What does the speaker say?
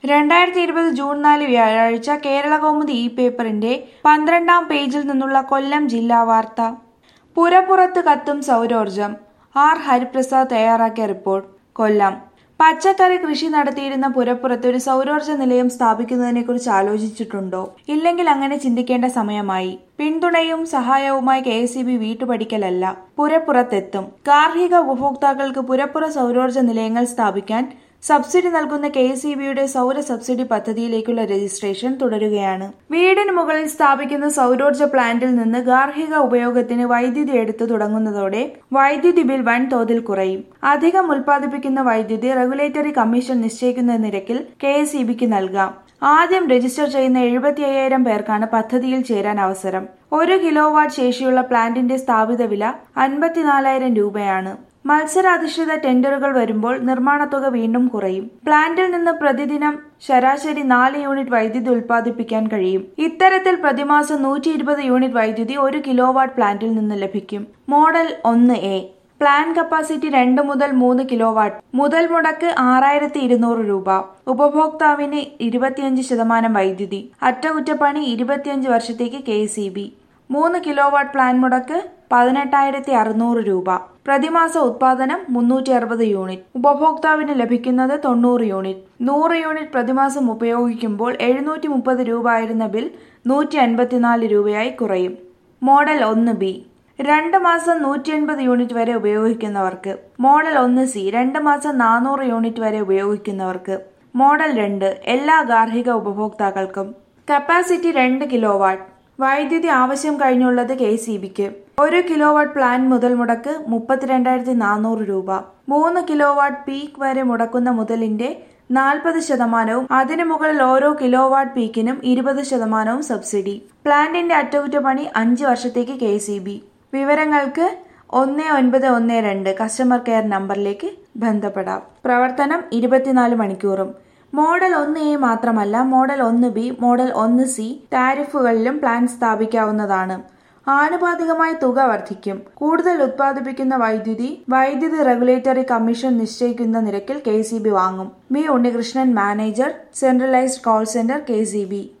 രണ്ടായിരത്തി ഇരുപത് ജൂൺ നാല് വ്യാഴാഴ്ച കേരളകൗമുദി ഈ പേപ്പറിന്റെ പന്ത്രണ്ടാം പേജിൽ നിന്നുള്ള കൊല്ലം ജില്ലാ വാർത്ത പുരപ്പുറത്ത് കത്തും സൗരോർജം ആർ ഹരിപ്രസാദ് തയ്യാറാക്കിയ റിപ്പോർട്ട് കൊല്ലം പച്ചക്കറി കൃഷി നടത്തിയിരുന്ന പുരപ്പുറത്ത് ഒരു സൗരോർജ നിലയം സ്ഥാപിക്കുന്നതിനെക്കുറിച്ച് ആലോചിച്ചിട്ടുണ്ടോ ഇല്ലെങ്കിൽ അങ്ങനെ ചിന്തിക്കേണ്ട സമയമായി പിന്തുണയും സഹായവുമായി കെ എസ് വീട്ടുപടിക്കലല്ല പുരപ്പുറത്തെത്തും ഗാർഹിക ഉപഭോക്താക്കൾക്ക് പുരപ്പുറ സൗരോർജ നിലയങ്ങൾ സ്ഥാപിക്കാൻ സബ്സിഡി നൽകുന്ന കെ എസ് ഇ ബിയുടെ സൗര സബ്സിഡി പദ്ധതിയിലേക്കുള്ള രജിസ്ട്രേഷൻ തുടരുകയാണ് വീടിന് മുകളിൽ സ്ഥാപിക്കുന്ന സൗരോർജ പ്ലാന്റിൽ നിന്ന് ഗാർഹിക ഉപയോഗത്തിന് വൈദ്യുതി എടുത്തു തുടങ്ങുന്നതോടെ വൈദ്യുതി ബിൽ വൻതോതിൽ കുറയും അധികം ഉൽപ്പാദിപ്പിക്കുന്ന വൈദ്യുതി റെഗുലേറ്ററി കമ്മീഷൻ നിശ്ചയിക്കുന്ന നിരക്കിൽ കെ എസ് ഇ ബിക്ക് നൽകാം ആദ്യം രജിസ്റ്റർ ചെയ്യുന്ന എഴുപത്തി അയ്യായിരം പേർക്കാണ് പദ്ധതിയിൽ ചേരാൻ അവസരം ഒരു കിലോ വാട്ട് ശേഷിയുള്ള പ്ലാന്റിന്റെ സ്ഥാപിത വില അൻപത്തിനാലായിരം രൂപയാണ് മത്സരാധിഷ്ഠിത ടെൻഡറുകൾ വരുമ്പോൾ നിർമ്മാണത്തുക വീണ്ടും കുറയും പ്ലാന്റിൽ നിന്ന് പ്രതിദിനം ശരാശരി നാല് യൂണിറ്റ് വൈദ്യുതി ഉൽപ്പാദിപ്പിക്കാൻ കഴിയും ഇത്തരത്തിൽ പ്രതിമാസം നൂറ്റി ഇരുപത് യൂണിറ്റ് വൈദ്യുതി ഒരു കിലോ വാട്ട് പ്ലാന്റിൽ നിന്ന് ലഭിക്കും മോഡൽ ഒന്ന് എ പ്ലാൻ കപ്പാസിറ്റി രണ്ട് മുതൽ മൂന്ന് കിലോ വാട്ട് മുതൽ മുടക്ക് ആറായിരത്തി ഇരുന്നൂറ് രൂപ ഉപഭോക്താവിന് ഇരുപത്തിയഞ്ച് ശതമാനം വൈദ്യുതി അറ്റകുറ്റപ്പണി ഇരുപത്തിയഞ്ച് വർഷത്തേക്ക് കെ സി ബി മൂന്ന് കിലോ വാട്ട് പ്ലാൻ മുടക്ക് പതിനെട്ടായിരത്തി അറുന്നൂറ് രൂപ പ്രതിമാസ ഉത്പാദനം മുന്നൂറ്റി അറുപത് യൂണിറ്റ് ഉപഭോക്താവിന് ലഭിക്കുന്നത് തൊണ്ണൂറ് യൂണിറ്റ് നൂറ് യൂണിറ്റ് പ്രതിമാസം ഉപയോഗിക്കുമ്പോൾ എഴുന്നൂറ്റി മുപ്പത് രൂപ ആയിരുന്ന ബിൽ നൂറ്റി അൻപത്തിനാല് രൂപയായി കുറയും മോഡൽ ഒന്ന് ബി രണ്ട് മാസം നൂറ്റി എൺപത് യൂണിറ്റ് വരെ ഉപയോഗിക്കുന്നവർക്ക് മോഡൽ ഒന്ന് സി രണ്ട് മാസം നാനൂറ് യൂണിറ്റ് വരെ ഉപയോഗിക്കുന്നവർക്ക് മോഡൽ രണ്ട് എല്ലാ ഗാർഹിക ഉപഭോക്താക്കൾക്കും കപ്പാസിറ്റി രണ്ട് കിലോ വാട്ട് വൈദ്യുതി ആവശ്യം കഴിഞ്ഞുള്ളത് കെ സി ബിക്ക് ഒരു കിലോ വാട്ട് പ്ലാൻ മുതൽ മുടക്ക് മുപ്പത്തിരണ്ടായിരത്തി നാനൂറ് രൂപ മൂന്ന് കിലോ വാട്ട് പീക്ക് വരെ മുടക്കുന്ന മുതലിന്റെ നാൽപ്പത് ശതമാനവും അതിനു മുകളിൽ ഓരോ കിലോ വാട്ട് പീക്കിനും ഇരുപത് ശതമാനവും സബ്സിഡി പ്ലാന്റിന്റെ അറ്റകുറ്റപ്പണി അഞ്ച് വർഷത്തേക്ക് കെ സി ബി വിവരങ്ങൾക്ക് ഒന്ന് ഒൻപത് ഒന്ന് രണ്ട് കസ്റ്റമർ കെയർ നമ്പറിലേക്ക് ബന്ധപ്പെടാം പ്രവർത്തനം ഇരുപത്തിനാല് മണിക്കൂറും മോഡൽ ഒന്ന് എ മാത്രമല്ല മോഡൽ ഒന്ന് ബി മോഡൽ ഒന്ന് സി ടാരിഫുകളിലും പ്ലാൻ സ്ഥാപിക്കാവുന്നതാണ് ആനുപാതികമായി തുക വർദ്ധിക്കും കൂടുതൽ ഉത്പാദിപ്പിക്കുന്ന വൈദ്യുതി വൈദ്യുതി റെഗുലേറ്ററി കമ്മീഷൻ നിശ്ചയിക്കുന്ന നിരക്കിൽ കെ വാങ്ങും B Unnikrishnan manager centralised call centre K